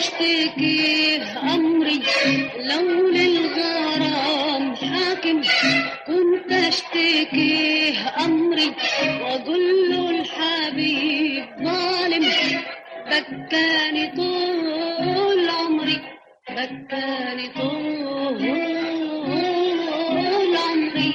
اشتكي امري لو للغرام حاكم كنت اشتكي امري واقول له الحبيب ظالم بكاني طول عمري بكاني طول عمري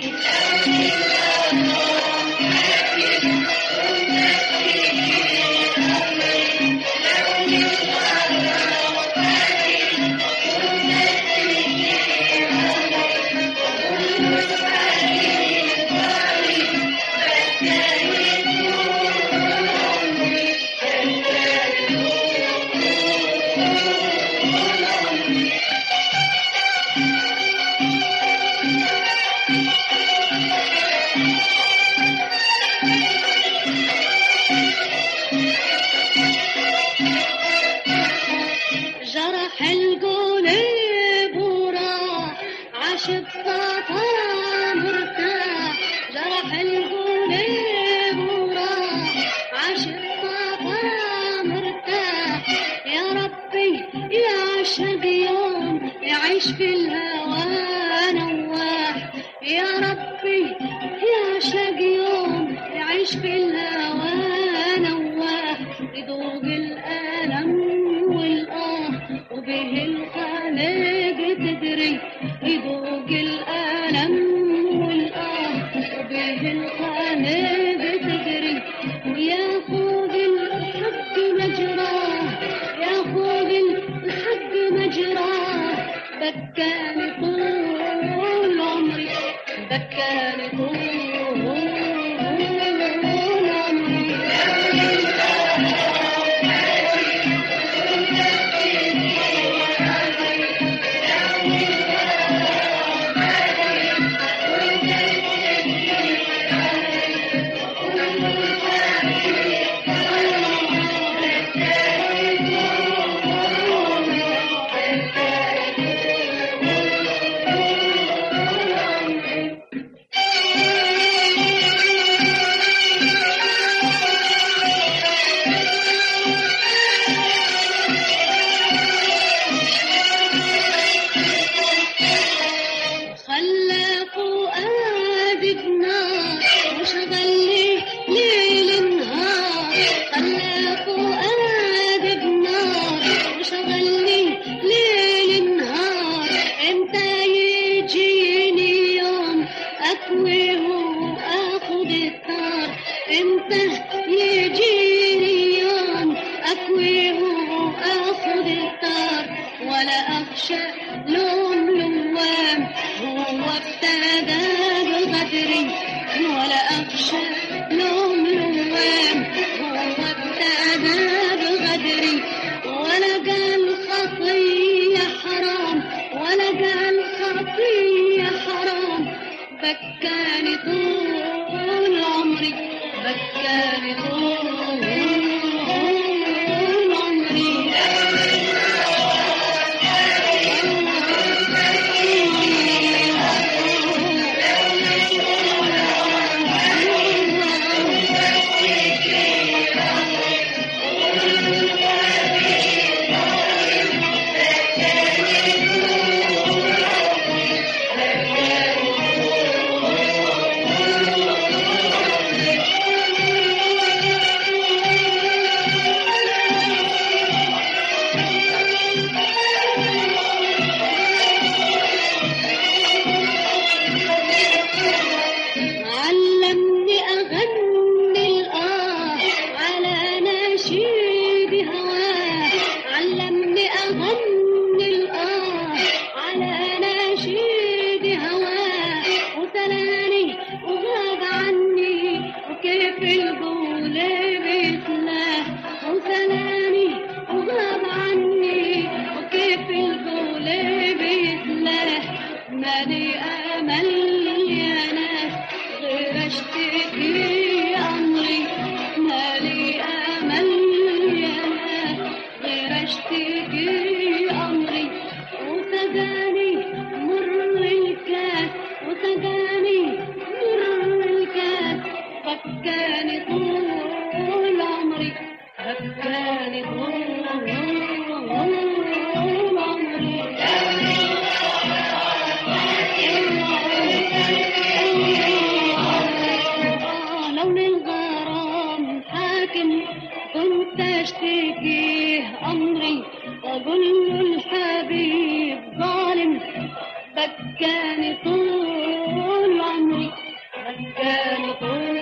جرح القلب وراح عاشق صفا مرتاح جرح القلب وراح عاشق صفا مرتاح يا ربي يعشق يوم يعيش في الهوى نواح يا ربي يعشق يوم يعيش في الهوى نواح يذوق الألم والآه وبه الخالق تدري يذوق الألم والآه وبه الخالق تدري وياخذ الحق مجراه ياخذ الحق مجراه بكاني طول عمري بكاني طول عمري خلى فؤادي بنار وشغل لي ليل نهار خلى فؤادي بنار وشغل لي ليل نهار امتى يجيني يوم اكويه واخد الثار امتى يجيني يوم اكويه واخد الثار ولا اخشى لوم لوام هو ابتدى بغدري ولا اخشى لوم لوام هو ابتدى بغدري ولا قال خطيه حرام ولا قال خطيه حرام بكاني طول عمري بكاني طول عمري علمني أغني الآه على نشيد هواه علمني أغني الآه على نشيد هواه وتلاني وغاب عني وكيف القول بيتلاه وتلاني وغاب عني وكيف القول بيتلاه مالي أمل يا ناس غير اشتكي امري مالي امل يا ناس غير اشتكي امري وتجاني مر الكاس وتجاني مر الكاس فكاني طول عمري فكاني طول عمري كل الحبيب ظالم بكاني طول عمري بكاني طول